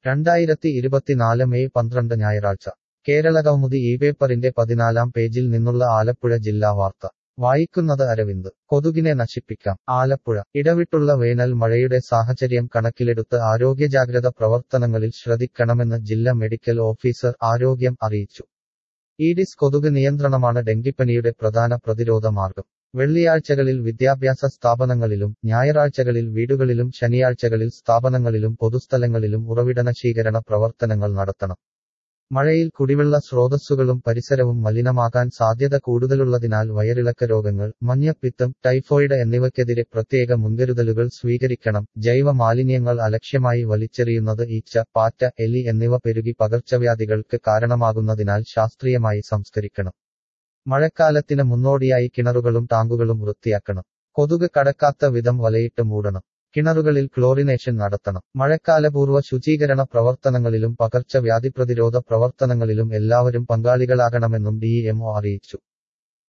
രണ്ടായിരത്തി ഇരുപത്തിനാല് മെയ് പന്ത്രണ്ട് ഞായറാഴ്ച കേരളകൗമുദി ഈ പേപ്പറിന്റെ പതിനാലാം പേജിൽ നിന്നുള്ള ആലപ്പുഴ ജില്ലാ വാർത്ത വായിക്കുന്നത് അരവിന്ദ് കൊതുകിനെ നശിപ്പിക്കാം ആലപ്പുഴ ഇടവിട്ടുള്ള വേനൽ മഴയുടെ സാഹചര്യം കണക്കിലെടുത്ത് ആരോഗ്യജാഗ്രത പ്രവർത്തനങ്ങളിൽ ശ്രദ്ധിക്കണമെന്ന് ജില്ലാ മെഡിക്കൽ ഓഫീസർ ആരോഗ്യം അറിയിച്ചു ഈഡിസ് കൊതുക് നിയന്ത്രണമാണ് ഡെങ്കിപ്പനിയുടെ പ്രധാന പ്രതിരോധ മാർഗം വെള്ളിയാഴ്ചകളിൽ വിദ്യാഭ്യാസ സ്ഥാപനങ്ങളിലും ഞായറാഴ്ചകളിൽ വീടുകളിലും ശനിയാഴ്ചകളിൽ സ്ഥാപനങ്ങളിലും പൊതുസ്ഥലങ്ങളിലും ഉറവിടനശീകരണ പ്രവർത്തനങ്ങൾ നടത്തണം മഴയിൽ കുടിവെള്ള സ്രോതസ്സുകളും പരിസരവും മലിനമാകാൻ സാധ്യത കൂടുതലുള്ളതിനാൽ വയറിളക്ക രോഗങ്ങൾ മഞ്ഞപ്പിത്തം ടൈഫോയിഡ് എന്നിവയ്ക്കെതിരെ പ്രത്യേക മുൻകരുതലുകൾ സ്വീകരിക്കണം ജൈവ മാലിന്യങ്ങൾ അലക്ഷ്യമായി വലിച്ചെറിയുന്നത് ഈച്ച പാറ്റ എലി എന്നിവ പെരുകി പകർച്ചവ്യാധികൾക്ക് കാരണമാകുന്നതിനാൽ ശാസ്ത്രീയമായി സംസ്കരിക്കണം മഴക്കാലത്തിന് മുന്നോടിയായി കിണറുകളും ടാങ്കുകളും വൃത്തിയാക്കണം കൊതുക് കടക്കാത്ത വിധം വലയിട്ട് മൂടണം കിണറുകളിൽ ക്ലോറിനേഷൻ നടത്തണം മഴക്കാലപൂർവ്വ ശുചീകരണ പ്രവർത്തനങ്ങളിലും പകർച്ചവ്യാധി പ്രതിരോധ പ്രവർത്തനങ്ങളിലും എല്ലാവരും പങ്കാളികളാകണമെന്നും ഡിഇഎംഒ അറിയിച്ചു